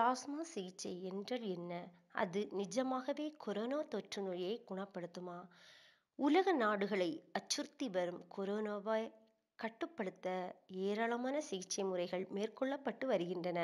plasma சிகிச்சை என்றால் என்ன அது நிஜமாகவே கொரோனா தொற்று நோயை குணப்படுத்துமா உலக நாடுகளை அச்சுறுத்தி வரும் கொரோனாவை கட்டுப்படுத்த ஏராளமான சிகிச்சை முறைகள் மேற்கொள்ளப்பட்டு வருகின்றன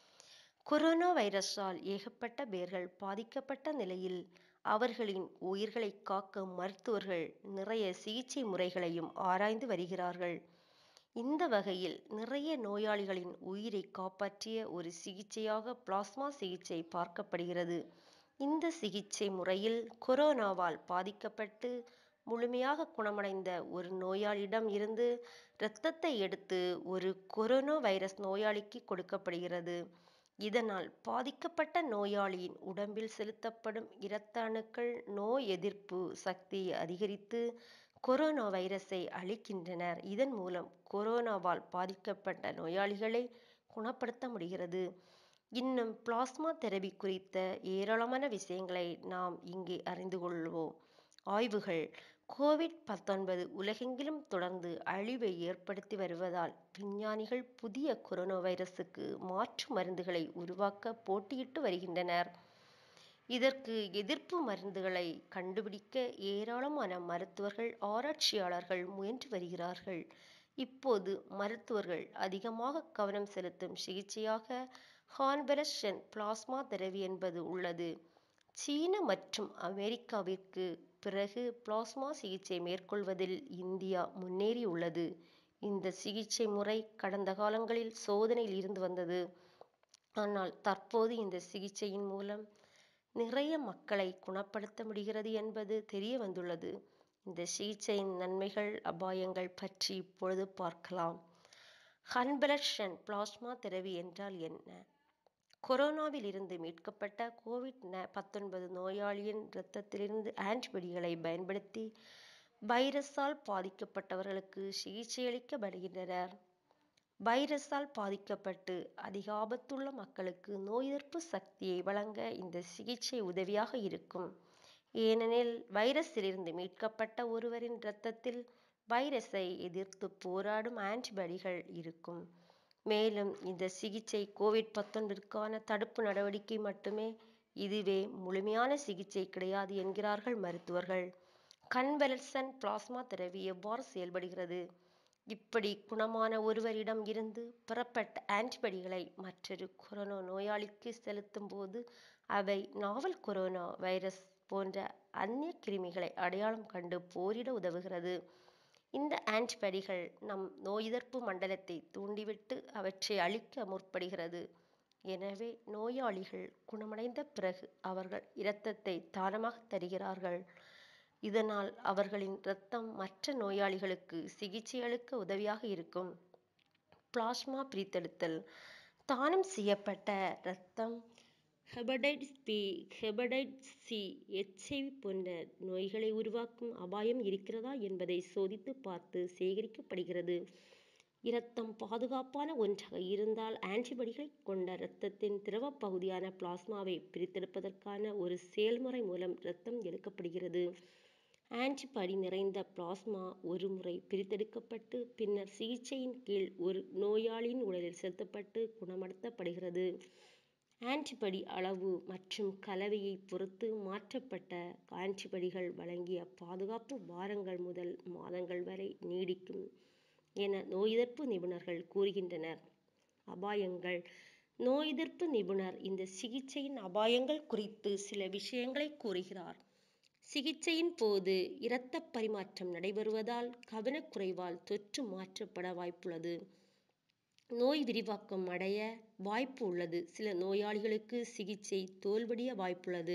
கொரோனா வைரஸால் ஏகப்பட்ட பேர்கள் பாதிக்கப்பட்ட நிலையில் அவர்களின் உயிர்களை காக்க மருத்துவர்கள் நிறைய சிகிச்சை முறைகளையும் ஆராய்ந்து வருகிறார்கள் இந்த வகையில் நிறைய நோயாளிகளின் உயிரை காப்பாற்றிய ஒரு சிகிச்சையாக பிளாஸ்மா சிகிச்சை பார்க்கப்படுகிறது இந்த சிகிச்சை முறையில் கொரோனாவால் பாதிக்கப்பட்டு முழுமையாக குணமடைந்த ஒரு நோயாளியிடம் இருந்து இரத்தத்தை எடுத்து ஒரு கொரோனா வைரஸ் நோயாளிக்கு கொடுக்கப்படுகிறது இதனால் பாதிக்கப்பட்ட நோயாளியின் உடம்பில் செலுத்தப்படும் இரத்த அணுக்கள் நோய் எதிர்ப்பு சக்தியை அதிகரித்து கொரோனா வைரஸை அழிக்கின்றனர் இதன் மூலம் கொரோனாவால் பாதிக்கப்பட்ட நோயாளிகளை குணப்படுத்த முடிகிறது இன்னும் பிளாஸ்மா தெரபி குறித்த ஏராளமான விஷயங்களை நாம் இங்கே அறிந்து கொள்வோம் ஆய்வுகள் கோவிட் பத்தொன்பது உலகெங்கிலும் தொடர்ந்து அழிவை ஏற்படுத்தி வருவதால் விஞ்ஞானிகள் புதிய கொரோனா வைரசுக்கு மாற்று மருந்துகளை உருவாக்க போட்டியிட்டு வருகின்றனர் இதற்கு எதிர்ப்பு மருந்துகளை கண்டுபிடிக்க ஏராளமான மருத்துவர்கள் ஆராய்ச்சியாளர்கள் முயன்று வருகிறார்கள் இப்போது மருத்துவர்கள் அதிகமாக கவனம் செலுத்தும் சிகிச்சையாக கான்வலசன் பிளாஸ்மா தெரவி என்பது உள்ளது சீன மற்றும் அமெரிக்காவிற்கு பிறகு பிளாஸ்மா சிகிச்சை மேற்கொள்வதில் இந்தியா முன்னேறியுள்ளது இந்த சிகிச்சை முறை கடந்த காலங்களில் சோதனையில் இருந்து வந்தது ஆனால் தற்போது இந்த சிகிச்சையின் மூலம் நிறைய மக்களை குணப்படுத்த முடிகிறது என்பது தெரிய வந்துள்ளது இந்த சிகிச்சையின் நன்மைகள் அபாயங்கள் பற்றி இப்பொழுது பார்க்கலாம் கன்வலஷன் பிளாஸ்மா தெரவி என்றால் என்ன கொரோனாவில் இருந்து மீட்கப்பட்ட கோவிட் பத்தொன்பது நோயாளியின் இரத்தத்திலிருந்து ஆன்டிபாடிகளை பயன்படுத்தி வைரஸால் பாதிக்கப்பட்டவர்களுக்கு சிகிச்சையளிக்கப்படுகின்றனர் வைரஸால் பாதிக்கப்பட்டு அதிக ஆபத்துள்ள மக்களுக்கு நோய் எதிர்ப்பு சக்தியை வழங்க இந்த சிகிச்சை உதவியாக இருக்கும் ஏனெனில் வைரஸிலிருந்து மீட்கப்பட்ட ஒருவரின் இரத்தத்தில் வைரஸை எதிர்த்து போராடும் ஆன்டிபாடிகள் இருக்கும் மேலும் இந்த சிகிச்சை கோவிட் பத்தொன்பதுக்கான தடுப்பு நடவடிக்கை மட்டுமே இதுவே முழுமையான சிகிச்சை கிடையாது என்கிறார்கள் மருத்துவர்கள் கன்வலசன் பிளாஸ்மா தெரவி எவ்வாறு செயல்படுகிறது இப்படி குணமான ஒருவரிடம் இருந்து பெறப்பட்ட ஆன்டிபாடிகளை மற்றொரு கொரோனா நோயாளிக்கு செலுத்தும் போது அவை நாவல் கொரோனா வைரஸ் போன்ற அந்நிய கிருமிகளை அடையாளம் கண்டு போரிட உதவுகிறது இந்த ஆன்டிபாடிகள் நம் நோய் எதிர்ப்பு மண்டலத்தை தூண்டிவிட்டு அவற்றை அழிக்க முற்படுகிறது எனவே நோயாளிகள் குணமடைந்த பிறகு அவர்கள் இரத்தத்தை தானமாக தருகிறார்கள் இதனால் அவர்களின் இரத்தம் மற்ற நோயாளிகளுக்கு சிகிச்சையளிக்க உதவியாக இருக்கும் பிளாஸ்மா பிரித்தெடுத்தல் தானம் செய்யப்பட்ட இரத்தம் hepatitis B hepatitis C HIV போன்ற நோய்களை உருவாக்கும் அபாயம் இருக்கிறதா என்பதை சோதித்து பார்த்து சேகரிக்கப்படுகிறது இரத்தம் பாதுகாப்பான ஒன்றாக இருந்தால் ஆன்டிபாடிகளை கொண்ட இரத்தத்தின் திரவ பகுதியான பிளாஸ்மாவை பிரித்தெடுப்பதற்கான ஒரு செயல்முறை மூலம் இரத்தம் எடுக்கப்படுகிறது ஆன்டிபாடி நிறைந்த பிளாஸ்மா ஒரு முறை பிரித்தெடுக்கப்பட்டு பின்னர் சிகிச்சையின் கீழ் ஒரு நோயாளியின் உடலில் செலுத்தப்பட்டு குணப்படுத்தப்படுகிறது ஆன்டிபடி அளவு மற்றும் கலவையை பொறுத்து மாற்றப்பட்ட ஆன்டிபடிகள் வழங்கிய பாதுகாப்பு வாரங்கள் முதல் மாதங்கள் வரை நீடிக்கும் என நோய் எதிர்ப்பு நிபுணர்கள் கூறுகின்றனர் அபாயங்கள் நோய் எதிர்ப்பு நிபுணர் இந்த சிகிச்சையின் அபாயங்கள் குறித்து சில விஷயங்களை கூறுகிறார் சிகிச்சையின் போது இரத்த பரிமாற்றம் நடைபெறுவதால் கவனக்குறைவால் தொற்று மாற்றப்பட வாய்ப்புள்ளது நோய் விரிவாக்கம் அடைய வாய்ப்பு உள்ளது சில நோயாளிகளுக்கு சிகிச்சை தோல்வடைய வாய்ப்புள்ளது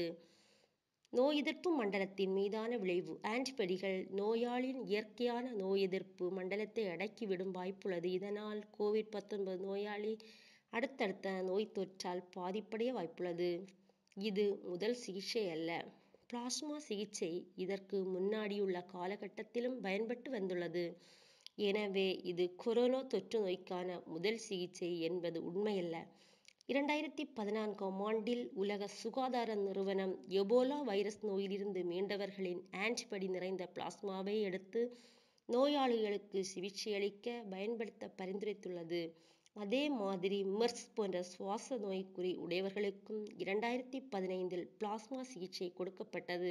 நோய் எதிர்ப்பு மண்டலத்தின் மீதான விளைவு ஆன்டிபடிகள் நோயாளியின் இயற்கையான நோய் எதிர்ப்பு மண்டலத்தை அடக்கிவிடும் வாய்ப்புள்ளது இதனால் கோவிட் பத்தொன்பது நோயாளி அடுத்தடுத்த நோய் தொற்றால் பாதிப்படைய வாய்ப்புள்ளது இது முதல் சிகிச்சை அல்ல பிளாஸ்மா சிகிச்சை இதற்கு முன்னாடியுள்ள காலகட்டத்திலும் பயன்பட்டு வந்துள்ளது எனவே இது கொரோனா தொற்று நோய்க்கான முதல் சிகிச்சை என்பது உண்மையல்ல இரண்டாயிரத்தி பதினான்காம் ஆண்டில் உலக சுகாதார நிறுவனம் எபோலா வைரஸ் நோயிலிருந்து மீண்டவர்களின் ஆன்டிபடி நிறைந்த பிளாஸ்மாவை எடுத்து நோயாளிகளுக்கு சிகிச்சையளிக்க பயன்படுத்த பரிந்துரைத்துள்ளது அதே மாதிரி மெர்ஸ் போன்ற சுவாச நோய்க்குறி உடையவர்களுக்கும் இரண்டாயிரத்தி பதினைந்தில் பிளாஸ்மா சிகிச்சை கொடுக்கப்பட்டது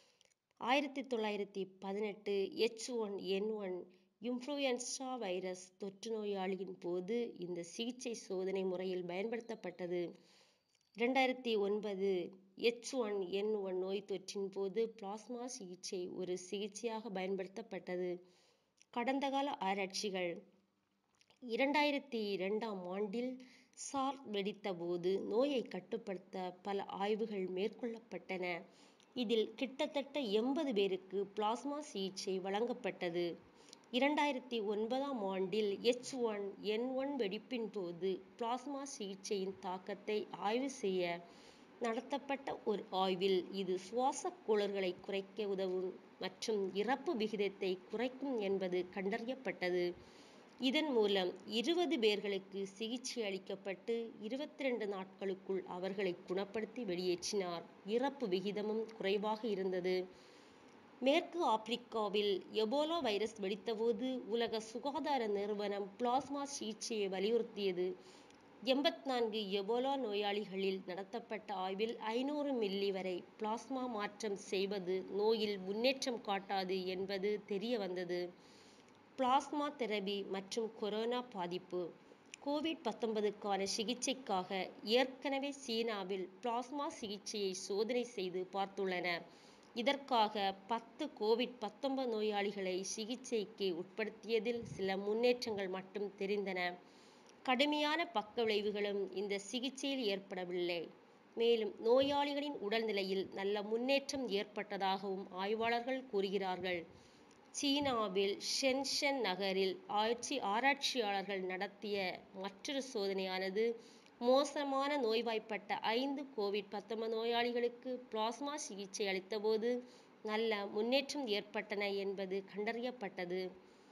ஆயிரத்தி தொள்ளாயிரத்தி பதினெட்டு H one N one influenza virus தொற்று நோயாளியின் போது இந்த சிகிச்சை சோதனை முறையில் பயன்படுத்தப்பட்டது இரண்டாயிரத்தி ஒன்பது எச் ஒன் என் ஒன் நோய் தொற்றின் போது பிளாஸ்மா சிகிச்சை ஒரு சிகிச்சையாக பயன்படுத்தப்பட்டது கடந்த கால ஆராய்ச்சிகள் இரண்டாயிரத்தி இரண்டாம் ஆண்டில் சார்ஸ் வெடித்தபோது நோயை கட்டுப்படுத்த பல ஆய்வுகள் மேற்கொள்ளப்பட்டன இதில் கிட்டத்தட்ட எண்பது பேருக்கு பிளாஸ்மா சிகிச்சை வழங்கப்பட்டது இரண்டாயிரத்தி ஒன்பதாம் ஆண்டில் எச் ஒன் என் ஒன் வெடிப்பின் போது பிளாஸ்மா சிகிச்சையின் தாக்கத்தை ஆய்வு செய்ய நடத்தப்பட்ட ஒரு ஆய்வில் இது சுவாசக் கோளாறுகளை குறைக்க உதவும் மற்றும் இறப்பு விகிதத்தை குறைக்கும் என்பது கண்டறியப்பட்டது இதன் மூலம் இருபது பேர்களுக்கு சிகிச்சை அளிக்கப்பட்டு இருபத்தி ரெண்டு நாட்களுக்குள் அவர்களை குணப்படுத்தி வெளியேற்றினார் இறப்பு விகிதமும் குறைவாக இருந்தது மேற்கு ஆப்பிரிக்காவில் எபோலா வைரஸ் வெடித்தபோது உலக சுகாதார நிறுவனம் பிளாஸ்மா சிகிச்சையை வலியுறுத்தியது எண்பத்தி நான்கு எபோலா நோயாளிகளில் நடத்தப்பட்ட ஆய்வில் ஐநூறு மில்லி வரை பிளாஸ்மா மாற்றம் செய்வது நோயில் முன்னேற்றம் காட்டாது என்பது தெரிய வந்தது பிளாஸ்மா தெரபி மற்றும் கொரோனா பாதிப்பு கோவிட் பத்தொன்பதுக்கான சிகிச்சைக்காக ஏற்கனவே சீனாவில் பிளாஸ்மா சிகிச்சையை சோதனை செய்து பார்த்துள்ளனர் இதற்காக பத்து கோவிட் பத்தொன்பது நோயாளிகளை சிகிச்சைக்கு உட்படுத்தியதில் சில முன்னேற்றங்கள் மட்டும் தெரிந்தன கடுமையான பக்க விளைவுகளும் இந்த சிகிச்சையில் ஏற்படவில்லை மேலும் நோயாளிகளின் உடல்நிலையில் நல்ல முன்னேற்றம் ஏற்பட்டதாகவும் ஆய்வாளர்கள் கூறுகிறார்கள் சீனாவில் ஷென்ஷன் நகரில் ஆட்சி ஆராய்ச்சியாளர்கள் நடத்திய மற்றொரு சோதனையானது மோசமான நோய்வாய்ப்பட்ட ஐந்து கோவிட் பத்தொன்பது நோயாளிகளுக்கு பிளாஸ்மா சிகிச்சை அளித்தபோது நல்ல முன்னேற்றம் ஏற்பட்டன என்பது கண்டறியப்பட்டது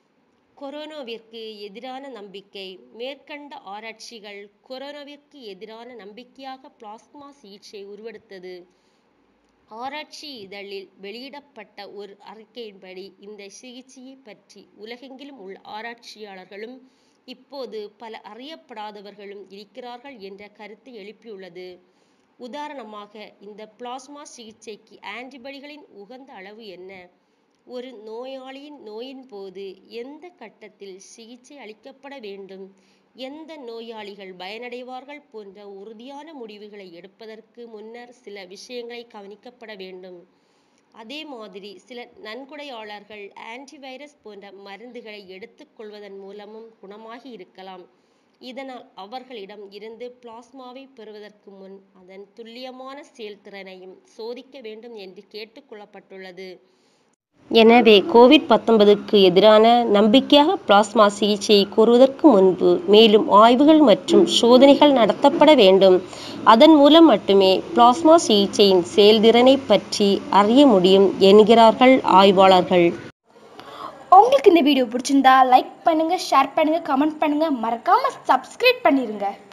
கொரோனாவிற்கு எதிரான நம்பிக்கை மேற்கண்ட ஆராய்ச்சிகள் கொரோனாவிற்கு எதிரான நம்பிக்கையாக பிளாஸ்மா சிகிச்சை உருவெடுத்தது ஆராய்ச்சி இதழில் வெளியிடப்பட்ட ஒரு அறிக்கையின்படி இந்த சிகிச்சையை பற்றி உலகெங்கிலும் உள்ள ஆராய்ச்சியாளர்களும் இப்போது பல அறியப்படாதவர்களும் இருக்கிறார்கள் என்ற கருத்தை எழுப்பியுள்ளது உதாரணமாக இந்த பிளாஸ்மா சிகிச்சைக்கு ஆன்டிபாடிகளின் உகந்த அளவு என்ன ஒரு நோயாளியின் நோயின் போது எந்த கட்டத்தில் சிகிச்சை அளிக்கப்பட வேண்டும் எந்த நோயாளிகள் பயனடைவார்கள் போன்ற உறுதியான முடிவுகளை எடுப்பதற்கு முன்னர் சில விஷயங்களை கவனிக்கப்பட வேண்டும் அதே மாதிரி சில நன்கொடையாளர்கள் ஆன்டிவைரஸ் போன்ற மருந்துகளை எடுத்துக்கொள்வதன் மூலமும் குணமாகி இருக்கலாம் இதனால் அவர்களிடம் இருந்து பிளாஸ்மாவை பெறுவதற்கு முன் அதன் துல்லியமான செயல்திறனையும் சோதிக்க வேண்டும் என்று கேட்டுக்கொள்ளப்பட்டுள்ளது எனவே கோவிட் பத்தொன்பதுக்கு எதிரான நம்பிக்கையாக பிளாஸ்மா சிகிச்சையை கூறுவதற்கு முன்பு மேலும் ஆய்வுகள் மற்றும் சோதனைகள் நடத்தப்பட வேண்டும் அதன் மூலம் மட்டுமே பிளாஸ்மா சிகிச்சையின் செயல்திறனை பற்றி அறிய முடியும் என்கிறார்கள் ஆய்வாளர்கள் உங்களுக்கு இந்த வீடியோ பிடிச்சிருந்தா லைக் பண்ணுங்க ஷேர் பண்ணுங்க கமெண்ட் பண்ணுங்க மறக்காம சப்ஸ்கிரைப் பண்ணிருங்க